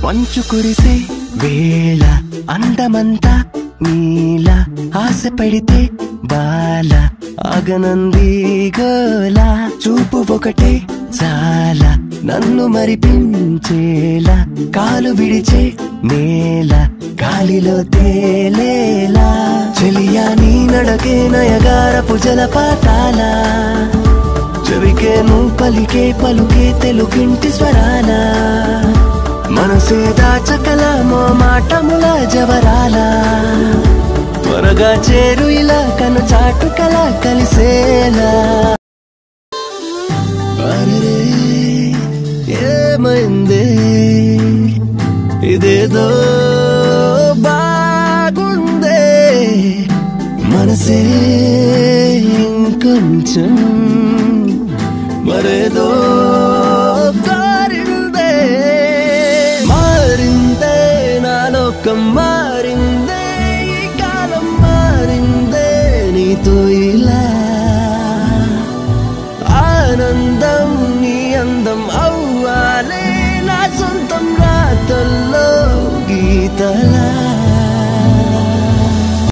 మంచు కురిసే వేళ అందమంతా నీల ఆశ పెడితే బాల ఆగనంది గోల చూపు ఒకటే చాలా నన్ను మరిపించేలా కాలు విడిచే నేల గాలిలో తేలేలా చెలియా నీ నడకే నయగారపు జలపాతాల చెవికేను పలికే పలుకే తెలుగింటి స్వరాల మనసే దాచకల మో మాటముల జవరాల త్వరగా చేరు ఇలా కను చాటుకల కలిసేలా అరెరే, ఏమైందే ఇదేదో బాగుందే మనసే ఇంకొంచెం మరేదో కోరిందే మారిందే నా లోకం మారిందే ఈ కాలం మారిందే నీతో ఇలా ఆనందం నీ అందం అవ్వాలే నా సొంతం రాతల్లో గీతలా